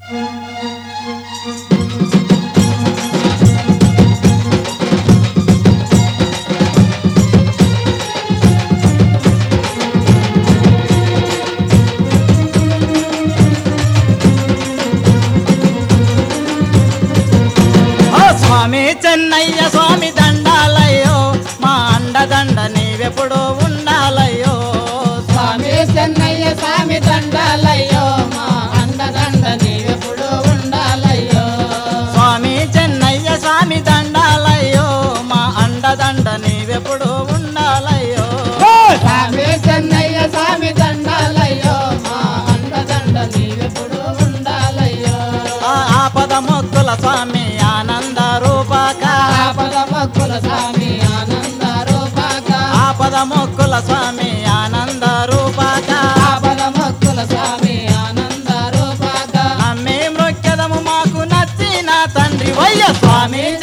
ఓ స్వామి చెన్నయ్య స్వామి దండాలయ్యో మా అండదండ నీవెప్పుడు ఉండాలయ్యో స్వామి చెన్నయ్య స్వామి దండాలయ్యో మా అండదండ నీవెప్పుడు ఉండాలయ్యో స్వామి చెన్నయ్య స్వామి దండాలయ్యో మా అండదండ నీవెప్పుడు ఉండాలయ్యో స్వామి చెన్నయ్య స్వామి దండాలయ్యో మా అండదండ నీవెప్పుడు ఉండాలయ్యో ఆ ఆపద మొక్కుల స్వామి ఆనంద రూపక ఆపద మొక్కుల స్వామి ఆనంద రూపాక ఆపద మొక్కుల స్వామి ఆనంద రూపక ఆపద మొక్కుల స్వామి ఆనంద రూపాక నమ్మే మృక్యదము మాకు నచ్చిన తండ్రి వయ్య స్వామి